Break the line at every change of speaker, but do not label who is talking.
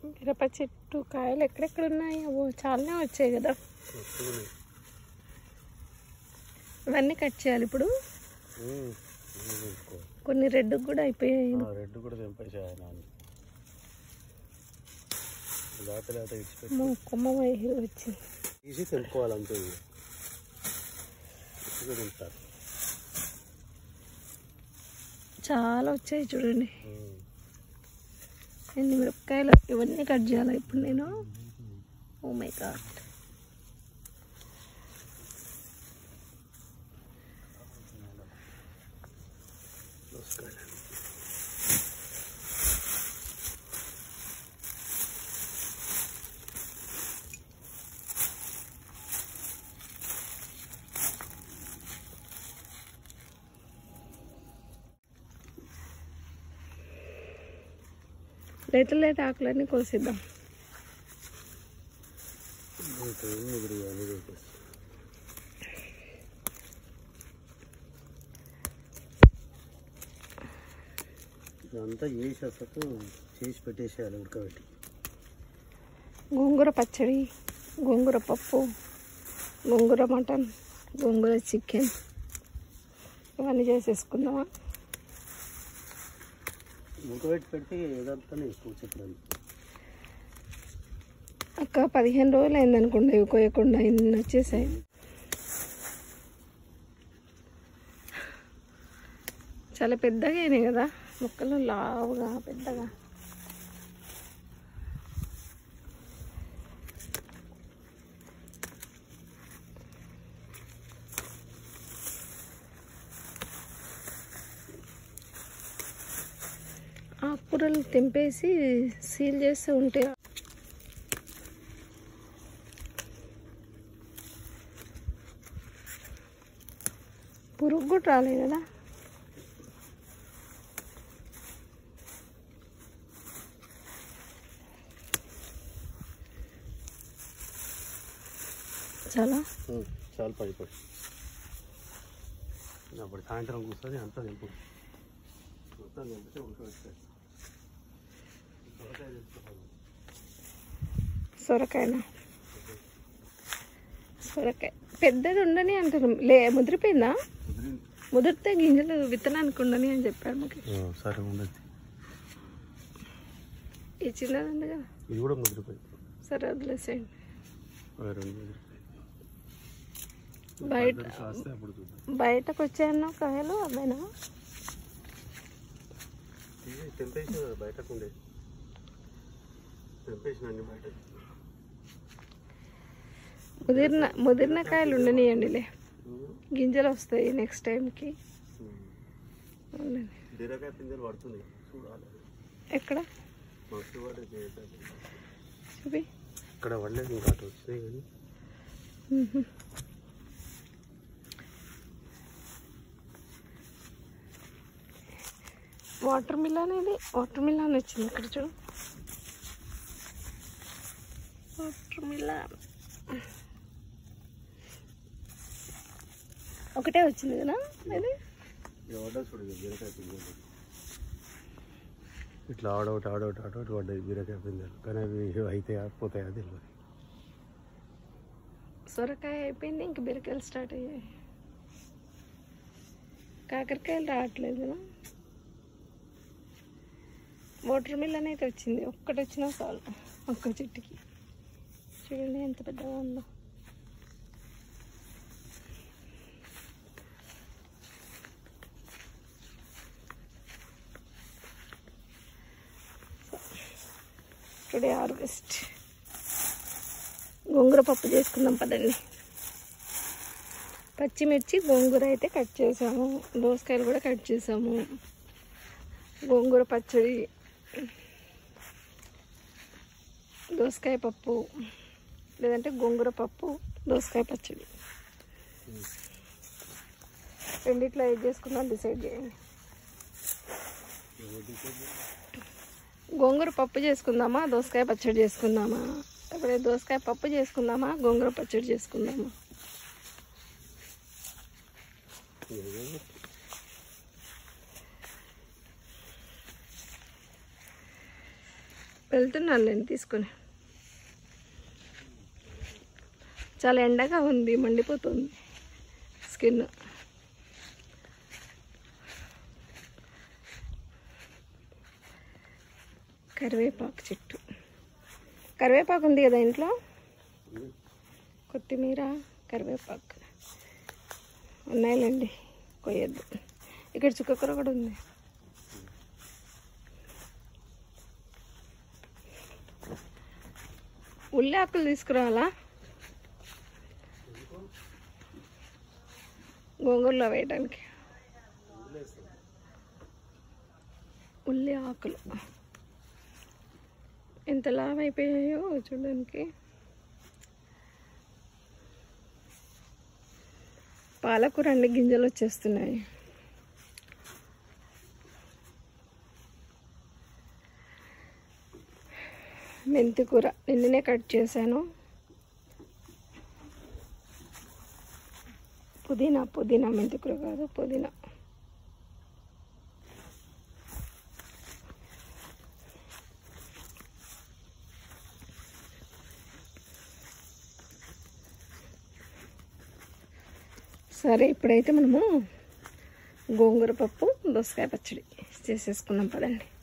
మిరప చెట్టు కాయలు ఎక్కడెక్కడ ఉన్నాయి ఓ చాలానే వచ్చాయి కదా
వస్తున్నాయి.
ఇవన్నీ కట్ చేయాలి ఇప్పుడు
ఉమ్, ఇవి తెంపుకో.
కొన్ని రెడ్ కూడా అయిపోయాయి
ఆ, రెడ్ కూడా తెంపేసాయి నాన్న లేత లేత ఇచ్చిపెట్టి
అమ్మో, కొమ్మ వైరు వచ్చింది
తీసి తెంపుకోవాలి అంతే ఇవి ఇసుక తింటారు
చాలా వచ్చాయి చూడండి
ఉమ్.
ఎన్ని మిరపకాయలు ఇవన్నీ కట్ చేయాలి ఇప్పుడు నేను ఓ మై గాడ్
దోసకాయలు.
లేత లేత ఆకులన్నీ కోసిద్దాం
ఇంకా ఏం ఎదురుగా అన్ని తెంపేస్తా. ఇదంతా చేసి అసలు చేసి పెట్టేసేయాలి ఉడకబెట్టి
గోంగూర పచ్చడి గోంగూర పప్పు గోంగూర మటన్ గోంగూర చికెన్ ఇవన్నీ చేసేసుకుందామా
ఉడకబెట్టి పెడితే ఏదంతానే ఎక్కువ చెప్పలేదు
అక్క పదిహేను రోజులు అయింది అనుకోండి ఇవి కోయకుండా ఇన్ని వచ్చేసాయి చాలా పెద్దగా అయినాయి కదా ముక్కలు లావుగా పెద్దగా ఆకుకూరలు తెంపేసి సీల్ చేస్తూ ఉంటే పురుగు కూడా రాలేదు కదా చాలా
చాలా పడిపోయి అప్పుడు సాయంత్రం కూర్చొని అంతా తెంపు మొత్తం తెంపితే ఉడకబెట్టారు సొరకాయ తెంపుకోవాలి.
సొరకాయన సొరకాయ పెద్దది ఉండని అంటారు లే ముదిరిపోయిందా
కుదిరింది.
ముదిరితే గింజలు విత్తనానికి ఉండని అని చెప్పారు మాకు
ఆ, సరే ఉండదు
ఈ చిన్నది ఉంది కదా
ఇది కూడా ముదిరిపోయింది
సరే వదిలేసేయండి
ఆ, రెండు ముదిరిపోయింది
బయట
ఇద్దరు కాస్తే అప్పుడు చూద్దాం
బయటకు వచ్చాయన్న కాయలు అవేనా
ఇది తెంపేసిన బయటకు ఉండే తెంపేసిన అన్ని బయట
ముదిరిన ముదిరిన కాయలు ఉండనియండిలే గింజలు వస్తాయి నెక్స్ట్ టైంకి ఉండండి.
బీరకాయ పిందెలు పడుతుంది చూడాలి
ఎక్కడ
మస్తు పడే బీరకాయ
చూపి
ఇక్కడ పడలేదు ఇంకా అటు వచ్చినాయి కానీ
మ్మ్. వాటర్ మిలాన్ ఇది వాటర్ మిలాన్ వచ్చింది ఇక్కడ చూడు వాటర్ మిలాన్ ఒకటే వచ్చింది కదా ఇది
ఇది పడ్డది చూడు ఇది బీరకాయ పిందెలు ఇట్లా ఆడౌట్ ఆడౌట్ ఆడౌట్ పడ్డాయి బీరకాయ పిందెలు కానీ అవి అయితే పోతాయి అది తెలియదు
సొరకాయ అయిపోయింది ఇంక బీరకాయలు స్టార్ట్ అయ్యాయి కాకరకాయలు రావట్లేదు కదా వాటర్ మిల్లన్ అయితే వచ్చింది ఒక్కటి వచ్చినా చాలు ఒక్క చెట్టుకి చూడండి ఎంత పెద్దగా ఉందో టుడే హార్వెస్ట్ గోంగూర పప్పు చేసుకుందాం పదండి పచ్చిమిర్చి గోంగూర అయితే కట్ చేసాము దోసకాయలు కూడా కట్ చేసాము గోంగూర పచ్చడి దోసకాయ పప్పు లేదంటే గోంగూర పప్పు దోసకాయ పచ్చడి రెండిట్లో ఏది చేసుకుందాం డిసైడ్ చేయండి గోంగూర పప్పు చేసుకుందామా దోసకాయ పచ్చడి చేసుకుందామా ఇప్పుడు దోసకాయ పప్పు చేసుకుందామా గోంగూర పచ్చడి చేసుకుందామా వెళ్తున్నాను నేను తీసుకొని చాలా ఎండగా ఉంది మండిపోతుంది స్కిన్ కరివేపాకు చెట్టు కరివేపాకు ఉంది కదా ఇంట్లో కొత్తిమీర కరివేపాకు ఉన్నాయిలేండి కొయ్యద్దు ఇక్కడ చుక్కకూర కూడా ఉంది ఉల్లి ఆకులు తీసుకురావాలా గోంగూరలో వేయడానికి ఉల్లి ఆకులు ఎంత లావ్ అయిపోయాయో చూడడానికి పాలకూర అన్ని గింజలు వచ్చేస్తున్నాయి మెంతి కూర నిన్ననే కట్ చేశాను పుదీనా పుదీనా మెంతి కూర కాదు పుదీనా సరే ఇప్పుడైతే మనము గోంగూర పప్పు దోసకాయ పచ్చడి చేసేసుకుందాం పదండి